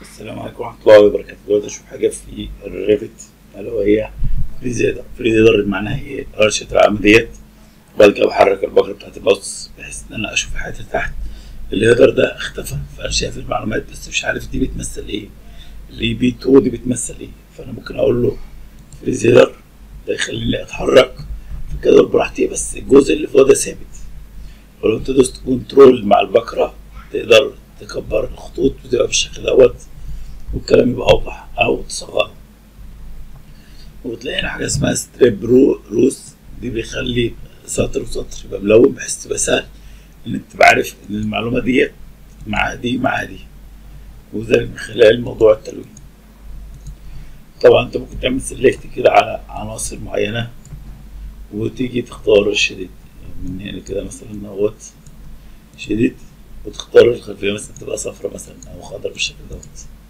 السلام عليكم ورحمة الله وبركاته دلوقتي أشوف حاجة في الريفت اللي هو هي فريزيدر فريزيدر معناها إيه؟ رشة العلامة ديت وبعد كده بحرك البكرة بتاعت الماوس بحيث إن أنا أشوف الحاجات اللي تحت الهيدر ده اختفى فأنا شايف المعلومات بس مش عارف دي بتمثل إيه اللي بي 2 دي بتمثل إيه فأنا ممكن أقول له فريزيدر ده يخليني أتحرك في كده براحتي بس الجزء اللي فوق ده ثابت ولو أنت دوست كنترول مع البكرة تقدر تكبر الخطوط وتبقى بالشكل دوت والكلام يبقى اوضح او تصغره وتلاقي هنا حاجه اسمها ستريب رو روس دي بيخلي سطر وسطر يبقى ملون بحيث تبقى سهل انك تبقى عارف ان المعلومه ديت مع دي مع دي وذلك من خلال موضوع التلوين طبعا انت ممكن تعمل سيلكت كده على عناصر معينه وتيجي تختار الشديد من هنا كده مثلا اهوت شديد وتختار الخلفيه مثلا تبقى صفرا مثلا او خضرا بالشكل دوت